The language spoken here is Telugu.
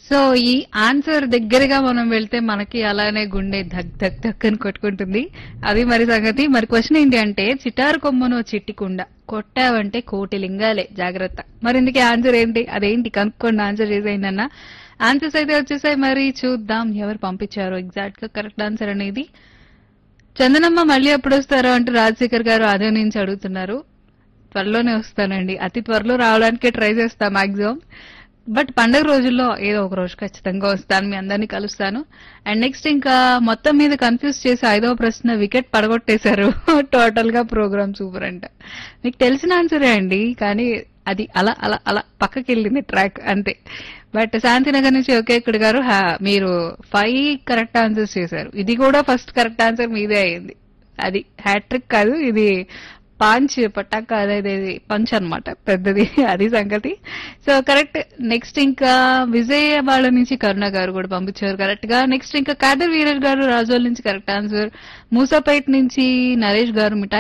సో ఈ ఆన్సర్ దగ్గరగా మనం వెళ్తే మనకి అలానే గుండె ధక్ ధక్ ధక్ అని కొట్టుకుంటుంది అది మరి సంగతి మరి క్వశ్చన్ ఏంటి అంటే చిటారు కొమ్మను చిట్టికుండ కొట్టావంటే కోటి లింగాలే జాగ్రత్త మరి ఇందుకే ఆన్సర్ ఏంటి అదేంటి కనుక్కోండి ఆన్సర్ చేసేయండి ఆన్సర్స్ అయితే వచ్చేసాయి మరి చూద్దాం ఎవరు పంపించారో ఎగ్జాక్ట్ గా కరెక్ట్ ఆన్సర్ అనేది చందనమ్మ మళ్ళీ ఎప్పుడు వస్తారో అంటూ రాజశేఖర్ గారు అదే నుంచి అడుగుతున్నారు త్వరలోనే వస్తానండి అతి త్వరలో రావడానికే ట్రై చేస్తా మాక్సిమం బట్ పండగ రోజుల్లో ఏదో ఒక రోజు ఖచ్చితంగా వస్తాను మీ అందరినీ కలుస్తాను అండ్ నెక్స్ట్ ఇంకా మొత్తం మీద కన్ఫ్యూజ్ చేసి ఐదవ ప్రశ్న వికెట్ పడగొట్టేశారు టోటల్ గా ప్రోగ్రామ్ సూపర్ అంట మీకు తెలిసిన ఆన్సరే అండి కానీ అది అలా అలా అలా పక్కకి వెళ్ళింది ట్రాక్ అంతే బట్ శాంతినగర్ నుంచి ఒకే ఇక్కడ గారు హా- మీరు ఫైవ్ కరెక్ట్ ఆన్సర్స్ చేశారు ఇది కూడా ఫస్ట్ కరెక్ట్ ఆన్సర్ మీదే అయింది అది హ్యాట్రిక్ కాదు ఇది పాంచ్ పటాక్ అదేది పంచ్ అన్నమాట పెద్దది అది సంగతి సో కరెక్ట్ నెక్స్ట్ ఇంకా విజయవాడ నుంచి కరుణ గారు కూడా పంపించారు కరెక్ట్ గా నెక్స్ట్ ఇంకా కాదర్ వీరర్ గారు రాజోల్ నుంచి కరెక్ట్ ఆన్సర్ మూసాపేట్ నుంచి నరేష్ గారు మిఠాయి